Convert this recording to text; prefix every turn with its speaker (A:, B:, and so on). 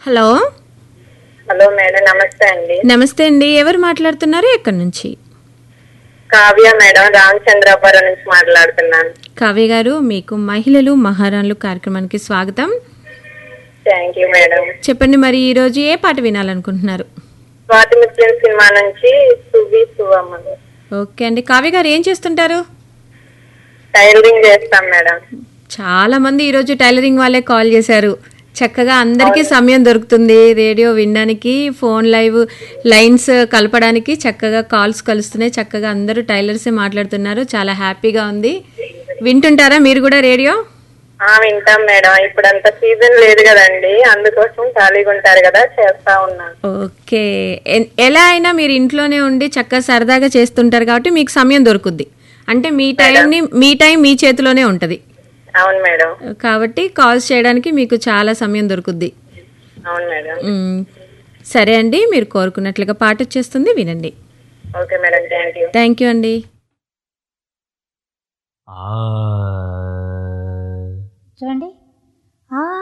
A: Hello
B: hello madam నమస్తే అండి
A: నమస్తే అండి ఎవరు మాట్లాడుతున్నారు ఎక్కడి నుంచి
B: కావ్య మేడం రామచంద్రాపురం నుంచి మాట్లాడుతున్నాను
A: కావ్య గారు మీకు మహిళలు మహారాణులు కార్యక్రమానికి స్వాగతం
B: థ్యాంక్ యూ మేడం
A: చెప్పండి మరి ఈరోజు ఏ పాట వినాలనుకుంటున్నారు
B: స్వాతి ముత్యం సినిమా నుంచి సువి సువమ్మ
A: ఓకే అండి కావ్య గారు ఏం చేస్తుంటారు
B: టైలరింగ్ చేస్తాం మేడం
A: చాలా మంది ఈరోజు టైలరింగ్ వాళ్ళే కాల్ చేశారు చక్కగా అందరికీ సమయం దొరుకుతుంది రేడియో వినడానికి ఫోన్ లైవ్ లైన్స్ కలపడానికి చక్కగా కాల్స్ కలుస్తున్నాయి చక్కగా అందరూ టైలర్సే మాట్లాడుతున్నారు చాలా హ్యాపీగా ఉంది వింటుంటారా మీరు కూడా రేడియో
B: ఆ వింటాం మేడం ఇప్పుడు అంత సీజన్ లేదు కదండి అందుకోసం ఖాళీగా ఉంటారు కదా చేస్తా ఉన్నాను
A: ఓకే ఎన్- ఎలా అయినా మీరు ఇంట్లోనే ఉండి చక్కగా సరదాగా చేస్తుంటారు కాబట్టి మీకు సమయం దొరుకుద్ది అంటే మీ టైంని మీ టైం మీ చేతిలోనే ఉంటుంది
B: అవును మేడం
A: కాబట్టి కాల్స్ చేయడానికి మీకు చాలా సమయం దొరుకుద్ది
B: అవును మేడం
A: మ్మ్. సరే అండి మీరు కోరుకున్నట్లుగా పాట వచ్చేస్తుంది వినండి
B: okay madam thank you
A: thank you అండి
C: ఆ
D: చూడండి